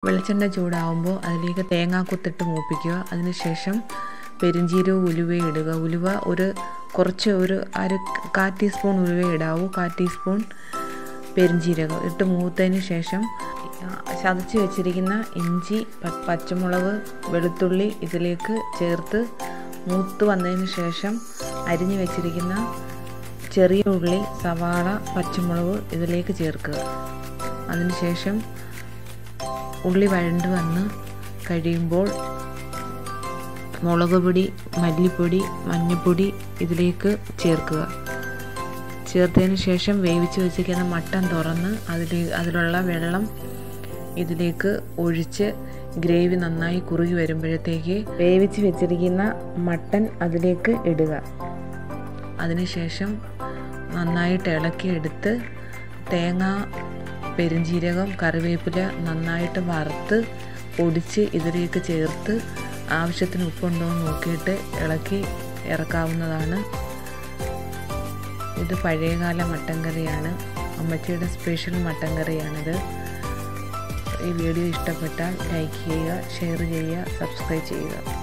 വെളിച്ചെണ്ണ ചൂടാവുമ്പോൾ അതിലേക്ക് തേങ്ങാക്കൊത്തിട്ട് മൂപ്പിക്കുക അതിനുശേഷം പെരിഞ്ചീരവും ഉലുവയും ഇടുക ഉലുവ ഒരു കുറച്ച് ഒരു അര കാ ടീസ്പൂൺ ഉലുവ ഇടാവൂ കാ ടീസ്പൂൺ പെരിഞ്ചീരകം ഇട്ട് മൂത്തതിന് ശേഷം ചതച്ച് വെച്ചിരിക്കുന്ന ഇഞ്ചി പച്ചമുളക് വെളുത്തുള്ളി ഇതിലേക്ക് ചേർത്ത് മൂത്ത് വന്നതിന് ശേഷം അരിഞ്ഞു വെച്ചിരിക്കുന്ന ചെറിയ ഉള്ളി സവാള പച്ചമുളക് ഇതിലേക്ക് ചേർക്കുക അതിനുശേഷം ഉള്ളി വഴണ്ട് വന്ന് കഴിയുമ്പോൾ മുളക് പൊടി മല്ലിപ്പൊടി മഞ്ഞൾപ്പൊടി ഇതിലേക്ക് ചേർക്കുക ചേർത്തതിന് ശേഷം വേവിച്ച് വെച്ചിരിക്കുന്ന മട്ടൻ തുറന്ന് അതിൽ അതിലുള്ള വെള്ളം ഇതിലേക്ക് ഒഴിച്ച് ഗ്രേവി നന്നായി കുറുകി വരുമ്പോഴത്തേക്ക് വേവിച്ച് വെച്ചിരിക്കുന്ന മട്ടൻ അതിലേക്ക് ഇടുക അതിനുശേഷം നന്നായിട്ട് ഇളക്കിയെടുത്ത് തേങ്ങ പെരുംജീരകം കറിവേപ്പില നന്നായിട്ട് വറുത്ത് പൊടിച്ച് ഇതിലേക്ക് ചേർത്ത് ആവശ്യത്തിന് ഉപ്പുണ്ടോ എന്ന് നോക്കിയിട്ട് ഇളക്കി ഇറക്കാവുന്നതാണ് ഇത് പഴയകാല മട്ടൻ കറിയാണ് അമ്മച്ചിയുടെ സ്പെഷ്യൽ മട്ടൻ കറിയാണിത് ഈ വീഡിയോ ഇഷ്ടപ്പെട്ടാൽ ലൈക്ക് ചെയ്യുക ഷെയർ ചെയ്യുക സബ്സ്ക്രൈബ് ചെയ്യുക